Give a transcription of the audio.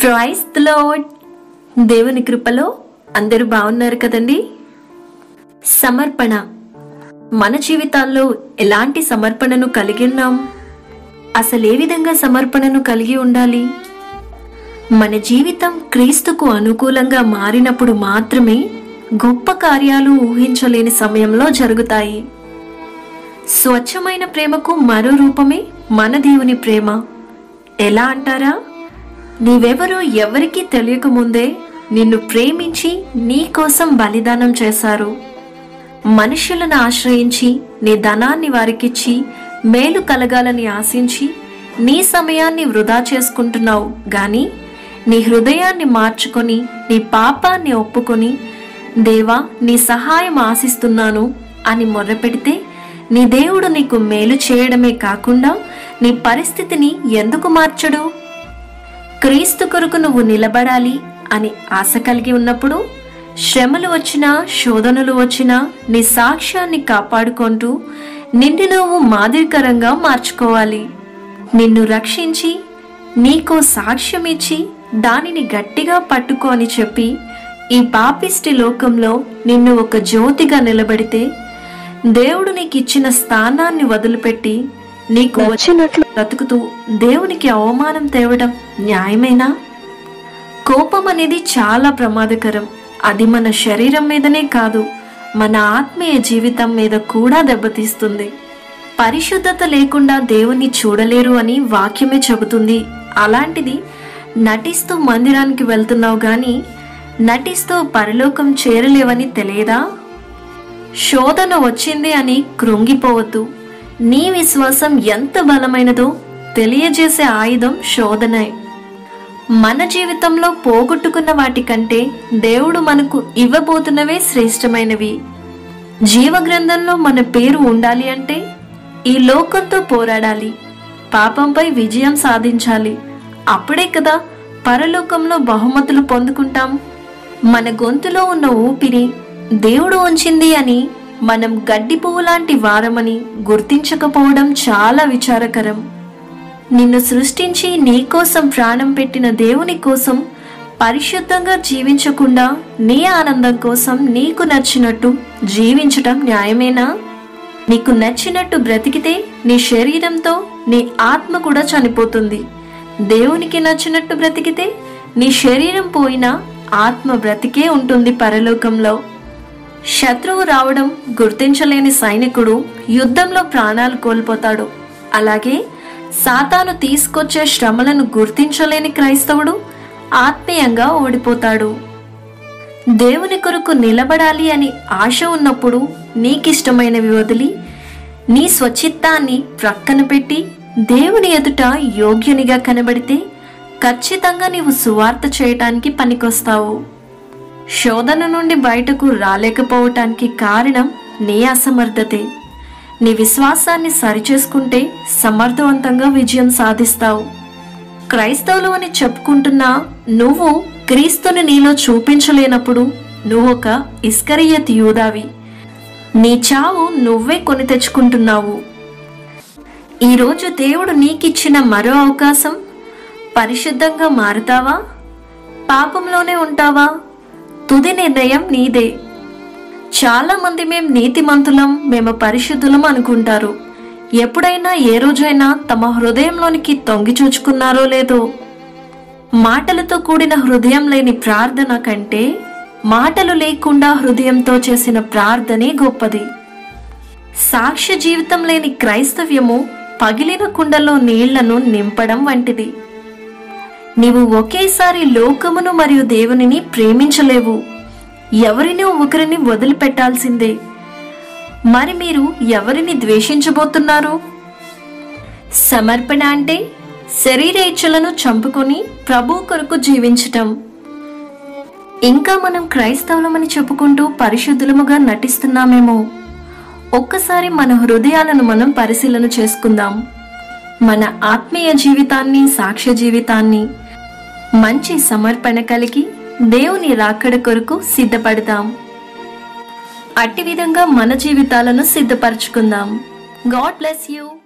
praise lord దేవుని కృపలో అందరూ బాగున్నారు కదండి సమర్పణ మన జీవితాల్లో ఎలాంటి సమర్పణను కలిగి ఉన్నాం అసలు ఏ విధంగా సమర్పణను కలిగి ఉండాలి మన జీవితం క్రీస్తుకు అనుకూలంగా మారినప్పుడు మాత్రమే గొప్ప కార్యాలు ఊహించలేని సమయంలో జరుగుతాయి స్వచ్ఛమైన ప్రేమకు మరో రూపమే మన దేవుని ప్రేమ ఎలా అంటారా నీవెవరో ఎవరికీ తెలియకముందే నిన్ను ప్రేమించి నీ కోసం బలిదానం చేశారు మనుషులను ఆశ్రయించి నీ ధనాన్ని వారికిచ్చి మేలు కలగాలని ఆశించి నీ సమయాన్ని వృధా చేసుకుంటున్నావు గాని నీ హృదయాన్ని మార్చుకొని నీ పాపాన్ని ఒప్పుకొని దేవా నీ సహాయం ఆశిస్తున్నాను అని మొర్రపెడితే నీ దేవుడు నీకు మేలు చేయడమే కాకుండా నీ పరిస్థితిని ఎందుకు మార్చడు క్రీస్తు కొరకు నువ్వు నిలబడాలి అని ఆశ కలిగి ఉన్నప్పుడు శ్రమలు వచ్చినా శోధనలు వచ్చినా నీ సాక్ష్యాన్ని కాపాడుకుంటూ నిన్ను నువ్వు మాదిరికరంగా మార్చుకోవాలి నిన్ను రక్షించి నీకో సాక్ష్యం ఇచ్చి దానిని గట్టిగా పట్టుకో అని చెప్పి ఈ పాపిష్టి లోకంలో నిన్ను ఒక జ్యోతిగా నిలబెడితే దేవుడు నీకు ఇచ్చిన స్థానాన్ని వదిలిపెట్టి నీకు వచ్చినట్లు బ్రతుకుతూ దేవునికి అవమానం తేవడం న్యాయమేనా కోపం అనేది చాలా ప్రమాదకరం అది మన శరీరం మీదనే కాదు మన ఆత్మీయ జీవితం మీద కూడా దెబ్బతీస్తుంది పరిశుద్ధత లేకుండా దేవుణ్ణి చూడలేరు అని వాక్యమే చెబుతుంది అలాంటిది నటిస్తూ మందిరానికి వెళ్తున్నావు గాని నటిస్తూ పరలోకం చేరలేవని తెలియదా శోధన వచ్చింది అని కృంగిపోవద్దు నీ విశ్వాసం ఎంత బలమైనదో తెలియజేసే ఆయుధం శోధనే మన జీవితంలో పోగొట్టుకున్న వాటి కంటే దేవుడు మనకు ఇవ్వబోతున్నవే శ్రేష్టమైనవి జీవ గ్రంథంలో మన పేరు ఉండాలి అంటే ఈ లోకంతో పోరాడాలి పాపంపై విజయం సాధించాలి అప్పుడే కదా పరలోకంలో బహుమతులు పొందుకుంటాం మన గొంతులో ఉన్న ఊపిరి దేవుడు ఉంచింది అని మనం గడ్డి పువ్వు లాంటి వారమని గుర్తించకపోవడం చాలా విచారకరం నిన్ను సృష్టించి నీ కోసం ప్రాణం పెట్టిన దేవుని కోసం పరిశుద్ధంగా జీవించకుండా నీ ఆనందం కోసం నీకు నచ్చినట్టు జీవించటం న్యాయమేనా నీకు నచ్చినట్టు బ్రతికితే నీ శరీరంతో నీ ఆత్మ కూడా చనిపోతుంది దేవునికి నచ్చినట్టు బ్రతికితే నీ శరీరం పోయినా ఆత్మ బ్రతికే ఉంటుంది పరలోకంలో శత్రువు రావడం గుర్తించలేని సైనికుడు యుద్ధంలో ప్రాణాలు కోల్పోతాడు అలాగే సాతాను తీసుకొచ్చే శ్రమలను గుర్తించలేని క్రైస్తవుడు ఆత్మీయంగా ఓడిపోతాడు దేవుని కొరకు నిలబడాలి అని ఆశ ఉన్నప్పుడు నీకిష్టమైనవి వదిలి నీ స్వచిత్తాన్ని ప్రక్కన పెట్టి దేవుని ఎదుట యోగ్యునిగా కనబడితే ఖచ్చితంగా నీవు సువార్త చేయటానికి పనికొస్తావు శోధన నుండి బయటకు రాలేకపోవటానికి కారణం నీ అసమర్థతే నీ విశ్వాసాన్ని సరిచేసుకుంటే సమర్థవంతంగా విజయం సాధిస్తావు క్రైస్తవులు అని చెప్పుకుంటున్నా నువ్వు క్రీస్తుని నీలో చూపించలేనప్పుడు నువ్వు ఒక ఇస్కరియత్ యూదావి నీ చావు నువ్వే కొని తెచ్చుకుంటున్నావు ఈరోజు దేవుడు నీకిచ్చిన మరో అవకాశం పరిశుద్ధంగా మారుతావా పాపంలోనే ఉంటావా తుది నిర్ణయం నీదే చాలా మంది మేం నీతిమంతులం మేము పరిశుద్ధులం అనుకుంటారు ఎప్పుడైనా ఏ రోజైనా తమ హృదయంలోనికి తొంగి చూచుకున్నారో లేదో మాటలతో కూడిన హృదయం లేని ప్రార్థన కంటే మాటలు లేకుండా హృదయంతో చేసిన ప్రార్థనే గొప్పది సాక్ష్య జీవితం లేని క్రైస్తవ్యము పగిలిన కుండలో నీళ్లను నింపడం వంటిది నీవు ఒకేసారి లోకమును మరియు దేవునిని ప్రేమించలేవు ఎవరిని ఒకరిని వదిలిపెట్టాల్సిందే మరి మీరు ఎవరిని ద్వేషించబోతున్నారు సమర్పణ అంటే శరీర ఇచ్చలను చంపుకొని ప్రభు కొరకు జీవించటం ఇంకా మనం క్రైస్తవులమని చెప్పుకుంటూ పరిశుద్ధులముగా నటిస్తున్నామేమో ఒక్కసారి మన హృదయాలను మనం పరిశీలన చేసుకుందాం మన ఆత్మీయ జీవితాన్ని సాక్ష్య జీవితాన్ని మంచి సమర్పణ కలిగి దేవుని రాకడ కొరకు సిద్ధపడదాం అట్టి విధంగా మన జీవితాలను సిద్ధపరచుకుందాం గాడ్ బ్లెస్ యూ